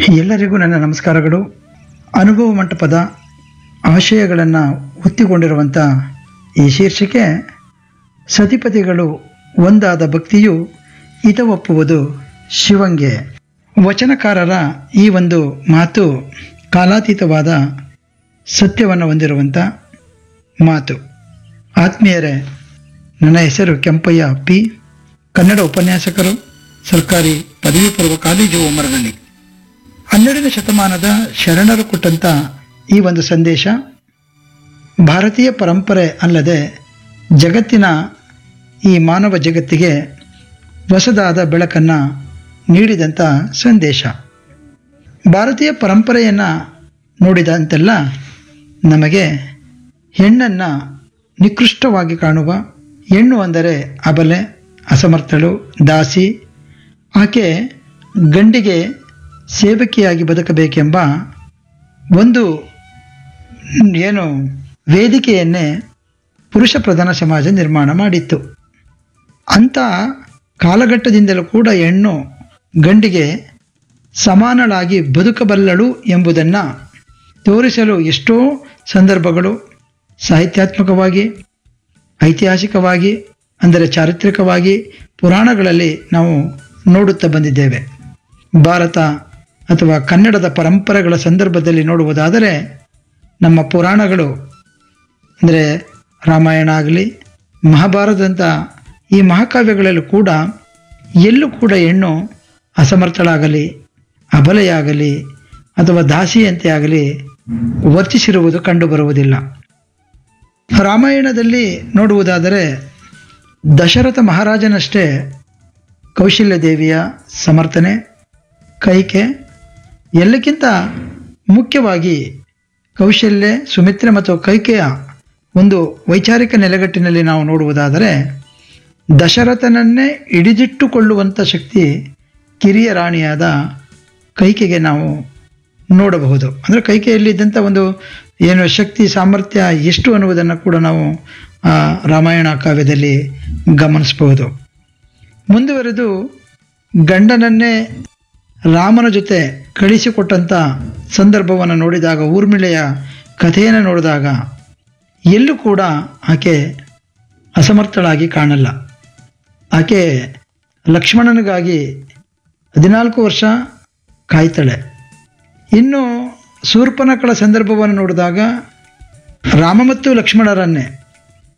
ಎಲ್ಲರಿಗೂ ನನ್ನ ನಮಸ್ಕಾರಗಳು ಅನುಭವ ಮಂಟಪದ ಆಶಯಗಳನ್ನು ಒತ್ತಿಕೊಂಡಿರುವಂಥ ಈ ಶೀರ್ಷಿಕೆ ಸತಿಪತಿಗಳು ಒಂದಾದ ಭಕ್ತಿಯು ಹಿತ ಒಪ್ಪುವುದು ಶಿವಂಗೆ ವಚನಕಾರರ ಈ ಒಂದು ಮಾತು ಕಾಲಾತೀತವಾದ ಸತ್ಯವನ್ನು ಹೊಂದಿರುವಂಥ ಮಾತು ಆತ್ಮೀಯರೇ ನನ್ನ ಹೆಸರು ಕೆಂಪಯ್ಯ ಪಿ ಕನ್ನಡ ಉಪನ್ಯಾಸಕರು ಸರ್ಕಾರಿ ಪದವಿ ಪೂರ್ವ ಕಾಲೇಜು ಉಮರದಲ್ಲಿ ಹನ್ನೆರಡನೇ ಶತಮಾನದ ಶರಣರು ಕೊಟ್ಟಂಥ ಈ ಒಂದು ಸಂದೇಶ ಭಾರತೀಯ ಪರಂಪರೆ ಅಲ್ಲದೆ ಜಗತ್ತಿನ ಈ ಮಾನವ ಜಗತ್ತಿಗೆ ಹೊಸದಾದ ಬೆಳಕನ್ನು ನೀಡಿದಂಥ ಸಂದೇಶ ಭಾರತೀಯ ಪರಂಪರೆಯನ್ನು ನೋಡಿದಂತೆಲ್ಲ ನಮಗೆ ಹೆಣ್ಣನ್ನು ನಿಕೃಷ್ಟವಾಗಿ ಕಾಣುವ ಹೆಣ್ಣು ಅಂದರೆ ಅಬಲೆ ಅಸಮರ್ಥಳು ದಾಸಿ ಆಕೆ ಗಂಡಿಗೆ ಸೇವಕಿಯಾಗಿ ಬದುಕಬೇಕೆಂಬ ಒಂದು ಏನು ವೇದಿಕೆಯನ್ನೇ ಪುರುಷ ಪ್ರಧಾನ ಸಮಾಜ ನಿರ್ಮಾಣ ಮಾಡಿತ್ತು ಅಂಥ ಕಾಲಘಟ್ಟದಿಂದಲೂ ಕೂಡ ಹೆಣ್ಣು ಗಂಡಿಗೆ ಸಮಾನಳಾಗಿ ಬದುಕಬಲ್ಲಳು ಎಂಬುದನ್ನು ತೋರಿಸಲು ಎಷ್ಟೋ ಸಂದರ್ಭಗಳು ಸಾಹಿತ್ಯಾತ್ಮಕವಾಗಿ ಐತಿಹಾಸಿಕವಾಗಿ ಅಂದರೆ ಚಾರಿತ್ರಿಕವಾಗಿ ಪುರಾಣಗಳಲ್ಲಿ ನಾವು ನೋಡುತ್ತಾ ಬಂದಿದ್ದೇವೆ ಭಾರತ ಅಥವಾ ಕನ್ನಡದ ಪರಂಪರೆಗಳ ಸಂದರ್ಭದಲ್ಲಿ ನೋಡುವುದಾದರೆ ನಮ್ಮ ಪುರಾಣಗಳು ಅಂದರೆ ರಾಮಾಯಣ ಆಗಲಿ ಮಹಾಭಾರತದಂಥ ಈ ಮಹಾಕಾವ್ಯಗಳಲ್ಲೂ ಕೂಡ ಎಲ್ಲೂ ಕೂಡ ಹೆಣ್ಣು ಅಸಮರ್ಥಳಾಗಲಿ ಅಬಲೆಯಾಗಲಿ ಅಥವಾ ದಾಸಿಯಂತೆ ಆಗಲಿ ವರ್ತಿಸಿರುವುದು ಕಂಡುಬರುವುದಿಲ್ಲ ರಾಮಾಯಣದಲ್ಲಿ ನೋಡುವುದಾದರೆ ದಶರಥ ಮಹಾರಾಜನಷ್ಟೇ ಕೌಶಲ್ಯ ದೇವಿಯ ಸಮರ್ಥನೆ ಕೈಕೆ ಎಲ್ಲಕ್ಕಿಂತ ಮುಖ್ಯವಾಗಿ ಕೌಶಲ್ಯ ಸುಮಿತ್ರೆ ಮತ್ತು ಕೈಕೆಯ ಒಂದು ವೈಚಾರಿಕ ನೆಲೆಗಟ್ಟಿನಲ್ಲಿ ನಾವು ನೋಡುವುದಾದರೆ ದಶರಥನನ್ನೇ ಹಿಡಿದಿಟ್ಟುಕೊಳ್ಳುವಂಥ ಶಕ್ತಿ ಕಿರಿಯ ರಾಣಿಯಾದ ಕೈಕೆಗೆ ನಾವು ನೋಡಬಹುದು ಅಂದರೆ ಕೈಕೆಯಲ್ಲಿದ್ದಂಥ ಒಂದು ಏನು ಶಕ್ತಿ ಸಾಮರ್ಥ್ಯ ಎಷ್ಟು ಅನ್ನುವುದನ್ನು ಕೂಡ ನಾವು ಆ ರಾಮಾಯಣ ಕಾವ್ಯದಲ್ಲಿ ಗಮನಿಸಬಹುದು ಮುಂದುವರೆದು ಗಂಡನನ್ನೇ ರಾಮನ ಜೊತೆ ಕಳಿಸಿಕೊಟ್ಟಂಥ ಸಂದರ್ಭವನ್ನು ನೋಡಿದಾಗ ಊರ್ಮಿಳೆಯ ಕಥೆಯನ್ನು ನೋಡಿದಾಗ ಎಲ್ಲೂ ಕೂಡ ಆಕೆ ಅಸಮರ್ಥಳಾಗಿ ಕಾಣಲ್ಲ ಆಕೆ ಲಕ್ಷ್ಮಣನಿಗಾಗಿ ಹದಿನಾಲ್ಕು ವರ್ಷ ಕಾಯ್ತಾಳೆ ಇನ್ನು ಶೂರ್ಪನಕಳ ಸಂದರ್ಭವನ್ನು ನೋಡಿದಾಗ ರಾಮ ಮತ್ತು ಲಕ್ಷ್ಮಣರನ್ನೇ